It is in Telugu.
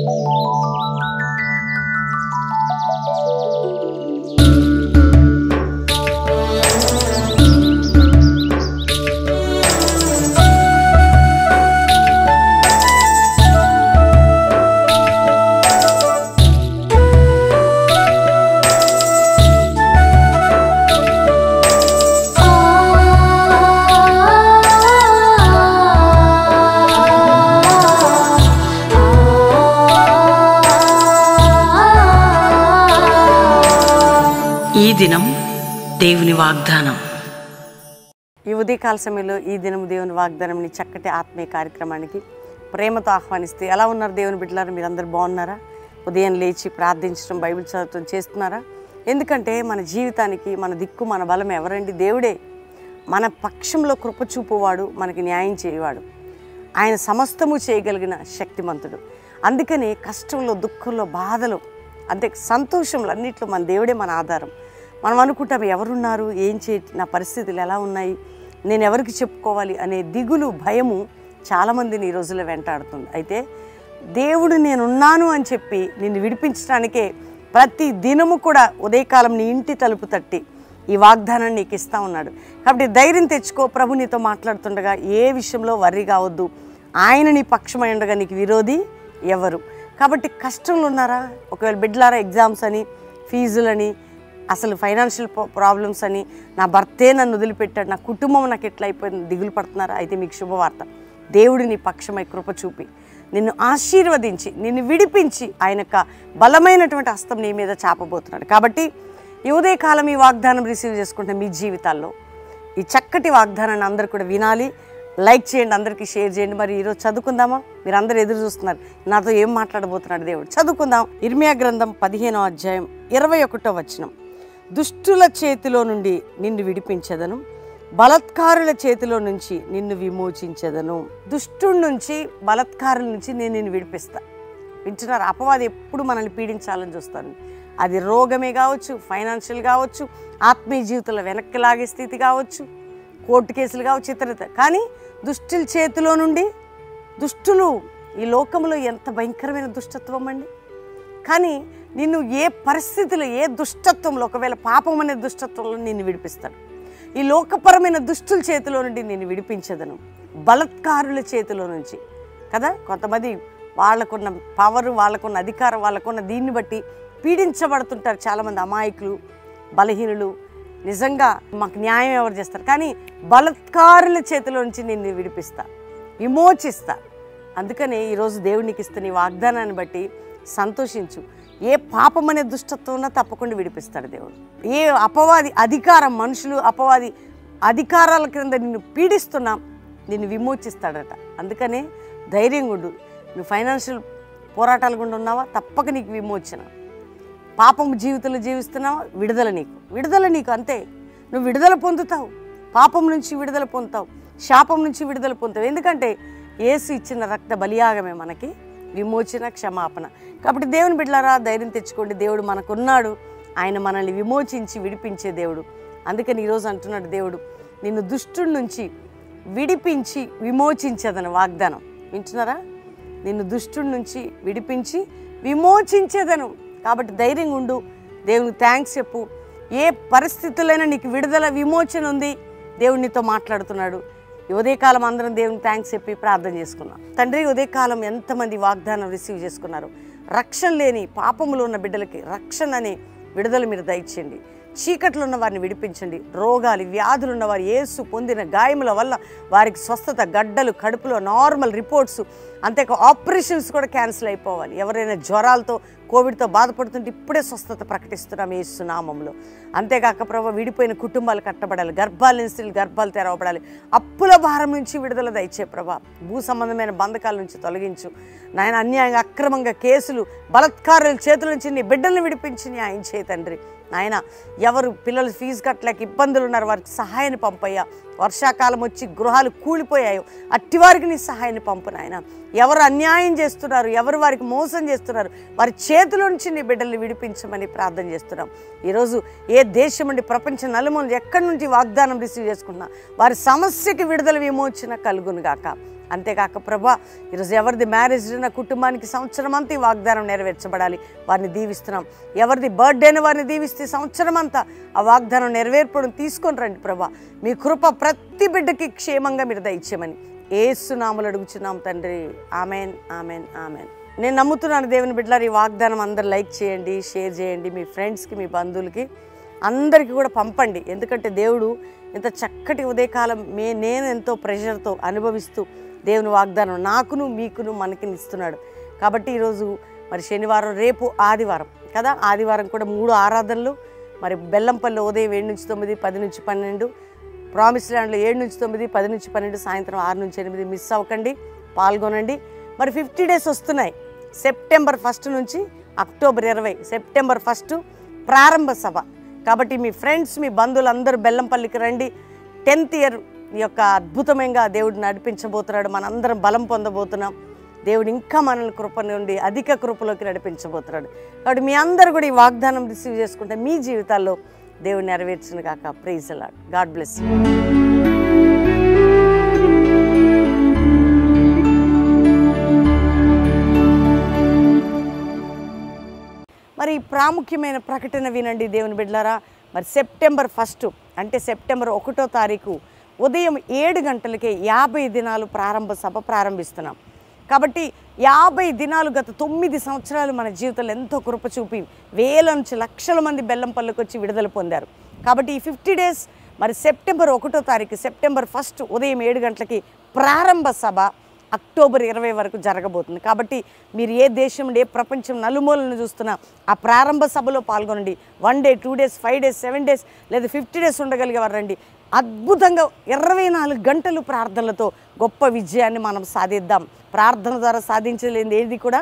ఈ దినం దేవుని వాగ్దానం ఈ ఉదయకాల సమయంలో ఈ దినం దేవుని వాగ్దానంని చక్కటి ఆత్మీయ కార్యక్రమానికి ప్రేమతో ఆహ్వానిస్తే ఎలా ఉన్నారు దేవుని బిడ్డలారా మీరు అందరు బాగున్నారా ఉదయం లేచి ప్రార్థించడం బైబిల్ చదవటం చేస్తున్నారా ఎందుకంటే మన జీవితానికి మన దిక్కు మన బలం ఎవరండి దేవుడే మన పక్షంలో కృప చూపువాడు మనకి న్యాయం చేయవాడు ఆయన సమస్తము చేయగలిగిన శక్తిమంతుడు అందుకని కష్టంలో దుఃఖంలో బాధలో అంతే సంతోషంలో అన్నిట్లో మన దేవుడే మన ఆధారం మనం అనుకుంటాం ఎవరున్నారు ఏం చే నా పరిస్థితులు ఎలా ఉన్నాయి నేను ఎవరికి చెప్పుకోవాలి అనే దిగులు భయము చాలామందిని ఈ రోజుల్లో వెంటాడుతుంది అయితే దేవుడు నేనున్నాను అని చెప్పి నిన్ను విడిపించడానికే ప్రతి దినము కూడా ఉదయకాలం నీ ఇంటి తలుపు తట్టి ఈ వాగ్దానాన్ని నీకు ఇస్తా ఉన్నాడు కాబట్టి ధైర్యం తెచ్చుకో ప్రభు నీతో మాట్లాడుతుండగా ఏ విషయంలో వర్రీ కావద్దు ఆయన నీ పక్షమై ఉండగా నీకు విరోధి ఎవరు కాబట్టి కష్టంలో ఉన్నారా ఒకవేళ బిడ్డలారా ఎగ్జామ్స్ అని ఫీజులని అసలు ఫైనాన్షియల్ ప్రాబ్లమ్స్ అని నా భర్తే నన్ను వదిలిపెట్టాడు నా కుటుంబం నాకు ఎట్లా అయిపోయింది దిగులు పడుతున్నారా అయితే మీకు శుభవార్త దేవుడు నీ పక్షమై కృప చూపి నిన్ను ఆశీర్వదించి నిన్ను విడిపించి ఆయన యొక్క బలమైనటువంటి హస్తం నీ మీద చాపబోతున్నాడు కాబట్టి ఈ ఉదయకాలం ఈ వాగ్దానం రిసీవ్ చేసుకుంటే మీ జీవితాల్లో ఈ చక్కటి వాగ్దానాన్ని అందరూ కూడా వినాలి లైక్ చేయండి అందరికీ షేర్ చేయండి మరి ఈరోజు చదువుకుందామా మీరు అందరు ఎదురు చూస్తున్నారు నాతో ఏం మాట్లాడబోతున్నాడు దేవుడు చదువుకుందాం ఇర్మియా గ్రంథం పదిహేనో అధ్యాయం ఇరవై ఒకటో వచనం దుష్టుల చేతిలో నుండి నిన్ను విడిపించదను బలత్కారుల చేతిలో నుంచి నిన్ను విమోచించదను దుష్టుడి నుంచి బలత్కారుల నుంచి నేను నిన్ను విడిపిస్తా వింటున్నారు అపవాది ఎప్పుడు మనల్ని పీడించాలని చూస్తాను అది రోగమే కావచ్చు ఫైనాన్షియల్ కావచ్చు ఆత్మీయ జీవితంలో వెనక్కి లాగే స్థితి కావచ్చు కోర్టు కేసులు కావచ్చు ఇతరత కానీ దుష్టుల చేతిలో నుండి దుష్టులు ఈ లోకంలో ఎంత భయంకరమైన దుష్టత్వం అండి కానీ నిన్ను ఏ పరిస్థితిలో ఏ దుష్టత్వంలో ఒకవేళ పాపం అనే దుష్టత్వంలో నిన్ను విడిపిస్తాడు ఈ లోకపరమైన దుష్టుల చేతిలో నుండి నేను విడిపించదను బలత్కారుల చేతిలో నుంచి కదా కొంతమంది వాళ్ళకున్న పవర్ వాళ్ళకున్న అధికారం వాళ్ళకున్న దీన్ని బట్టి పీడించబడుతుంటారు చాలామంది అమాయకులు బలహీనులు నిజంగా మాకు న్యాయం ఎవరు చేస్తారు కానీ బలత్కారుల చేతిలో నుంచి నిన్ను విడిపిస్తా విమోచిస్తా అందుకనే ఈరోజు దేవునికి ఇస్తున్న ఈ వాగ్దానాన్ని బట్టి సంతోషించు ఏ పాపం అనే దుష్టత్వం ఉన్నా తప్పకుండా విడిపిస్తాడు దేవుడు ఏ అపవాది అధికారం మనుషులు అపవాది అధికారాల క్రింద నిన్ను పీడిస్తున్నా నిన్ను విమోచిస్తాడట అందుకనే ధైర్యంగా ఉండు నువ్వు ఫైనాన్షియల్ పోరాటాలు గుండా ఉన్నావా తప్పక నీకు విమోచన పాపం జీవితంలో జీవిస్తున్నావా విడుదల నీకు విడుదల నీకు అంతే నువ్వు విడుదల పొందుతావు పాపం నుంచి విడుదల పొందుతావు శాపం నుంచి విడుదల పొందుతావు ఎందుకంటే ఏసు ఇచ్చిన రక్త బలియాగమే మనకి విమోచన క్షమాపణ కాబట్టి దేవుని బిడ్డలారా ధైర్యం తెచ్చుకోండి దేవుడు మనకున్నాడు ఆయన మనల్ని విమోచించి విడిపించే దేవుడు అందుకని ఈరోజు అంటున్నాడు దేవుడు నిన్ను దుష్టుడి నుంచి విడిపించి విమోచించదను వాగ్దానం వింటున్నారా నిన్ను దుష్టుడి నుంచి విడిపించి విమోచించేదను కాబట్టి ధైర్యంగా ఉండు దేవునికి థ్యాంక్స్ చెప్పు ఏ పరిస్థితులైనా నీకు విడుదల విమోచన ఉంది దేవుడు నీతో మాట్లాడుతున్నాడు ఈ ఉదయకాలం అందరం దేవునికి థ్యాంక్స్ చెప్పి ప్రార్థన చేసుకున్నాం తండ్రి ఉదయకాలం ఎంతమంది వాగ్దానం రిసీవ్ చేసుకున్నారు రక్షణ లేని పాపములో ఉన్న బిడ్డలకి రక్షణ అనే విడుదల మీరు దయచేయండి చీకట్లో ఉన్న వారిని విడిపించండి రోగాలు వ్యాధులు ఉన్న వారు ఏసు పొందిన గాయముల వల్ల వారికి స్వస్థత గడ్డలు కడుపులో నార్మల్ రిపోర్ట్స్ అంతేకా ఆపరేషన్స్ కూడా క్యాన్సిల్ అయిపోవాలి ఎవరైనా జ్వరాలతో కోవిడ్తో బాధపడుతుంటే ఇప్పుడే స్వస్థత ప్రకటిస్తున్నాం ఏసు నామంలో అంతేకాక ప్రభావ విడిపోయిన కుటుంబాలు కట్టబడాలి గర్భాలు లేని స్త్రీలు గర్భాలు తెరవబడాలి అప్పుల భారం నుంచి విడుదల దయచే ప్రభా భూ సంబంధమైన బంధకాల నుంచి తొలగించు నాయన అన్యాయంగా అక్రమంగా కేసులు బలత్కారుల చేతుల నుంచి నీ బిడ్డలను విడిపించి న్యాయం చేయ తండ్రి నాయన ఎవరు పిల్లలు ఫీజు కట్టలేక ఇబ్బందులు ఉన్నారు వారికి సహాయాన్ని పంపయ్యా వర్షాకాలం వచ్చి గృహాలు కూలిపోయాయో అట్టివారికి నీ సహాయాన్ని పంపు నాయన ఎవరు అన్యాయం చేస్తున్నారు ఎవరు వారికి మోసం చేస్తున్నారు వారి చేతుల నుంచి నీ బిడ్డల్ని విడిపించమని ప్రార్థన చేస్తున్నాం ఈరోజు ఏ దేశం నుండి ప్రపంచ నలుమూలలు ఎక్కడి నుండి వాగ్దానం రిసీవ్ చేసుకున్నా వారి సమస్యకి విడుదల విమోచన కలుగును గాక అంతేకాక ప్రభా ఈరోజు ఎవరిది మ్యారేజ్ నా కుటుంబానికి సంవత్సరం అంతా ఈ వాగ్దానం నెరవేర్చబడాలి వారిని దీవిస్తున్నాం ఎవరిది బర్త్డేని వారిని దీవిస్తే సంవత్సరం అంతా ఆ వాగ్దానం నెరవేర్పడం తీసుకొని రండి ప్రభా మీ కృప ప్రతి బిడ్డకి క్షేమంగా మీరు దయచేయమని ఏసునాములు అడుగుచున్నాం తండ్రి ఆమెన్ ఆమెన్ ఆమెన్ నేను నమ్ముతున్నాను దేవుని బిడ్డలారు ఈ వాగ్దానం అందరు లైక్ చేయండి షేర్ చేయండి మీ ఫ్రెండ్స్కి మీ బంధువులకి అందరికీ కూడా పంపండి ఎందుకంటే దేవుడు ఇంత చక్కటి ఉదయకాలం మే నేను ఎంతో ప్రెషర్తో అనుభవిస్తూ దేవుని వాగ్దానం నాకును మీకును మనకి ఇస్తున్నాడు కాబట్టి ఈరోజు మరి శనివారం రేపు ఆదివారం కదా ఆదివారం కూడా మూడు ఆరాధనలు మరి బెల్లంపల్లి ఉదయం ఏడు నుంచి తొమ్మిది పది నుంచి పన్నెండు ప్రామిస్ ల్యాండ్లో ఏడు నుంచి తొమ్మిది పది నుంచి పన్నెండు సాయంత్రం ఆరు నుంచి ఎనిమిది మిస్ అవ్వకండి పాల్గొనండి మరి ఫిఫ్టీ డేస్ వస్తున్నాయి సెప్టెంబర్ ఫస్ట్ నుంచి అక్టోబర్ ఇరవై సెప్టెంబర్ ఫస్ట్ ప్రారంభ సభ కాబట్టి మీ ఫ్రెండ్స్ మీ బంధువులందరూ బెల్లంపల్లికి రండి టెన్త్ ఇయర్ యొక్క అద్భుతమైన దేవుడు నడిపించబోతున్నాడు మనందరం బలం పొందబోతున్నాం దేవుడు ఇంకా మనల్ని కృప నుండి అధిక కృపలోకి నడిపించబోతున్నాడు కాబట్టి మీ అందరూ కూడా ఈ వాగ్దానం రిసీవ్ చేసుకుంటే మీ జీవితాల్లో దేవుడు నెరవేర్చును కాక ప్రైజ్ అలాడ్ గాడ్ బ్లెస్ యూ మరి ఈ ప్రాముఖ్యమైన ప్రకటన వినండి దేవుని బిడ్డలారా మరి సెప్టెంబర్ ఫస్ట్ అంటే సెప్టెంబర్ ఒకటో తారీఖు ఉదయం ఏడు గంటలకే యాభై దినాలు ప్రారంభ సభ ప్రారంభిస్తున్నాం కాబట్టి యాభై దినాలు గత తొమ్మిది సంవత్సరాలు మన జీవితంలో ఎంతో కృప చూపి వేల నుంచి లక్షల మంది బెల్లంపల్లికి వచ్చి విడుదల పొందారు కాబట్టి ఈ ఫిఫ్టీ డేస్ మరి సెప్టెంబర్ ఒకటో తారీఖు సెప్టెంబర్ ఫస్ట్ ఉదయం ఏడు గంటలకి ప్రారంభ సభ అక్టోబర్ ఇరవై వరకు జరగబోతుంది కాబట్టి మీరు ఏ దేశం ఏ ప్రపంచం నలుమూలను చూస్తున్నా ఆ ప్రారంభ సభలో పాల్గొనండి one day two days five days seven days లేదా ఫిఫ్టీ డేస్ ఉండగలిగేవారు రండి అద్భుతంగా ఇరవై నాలుగు గంటలు ప్రార్థనలతో గొప్ప విజయాన్ని మనం సాధిద్దాం ప్రార్థన ద్వారా సాధించలేనిది ఏది కూడా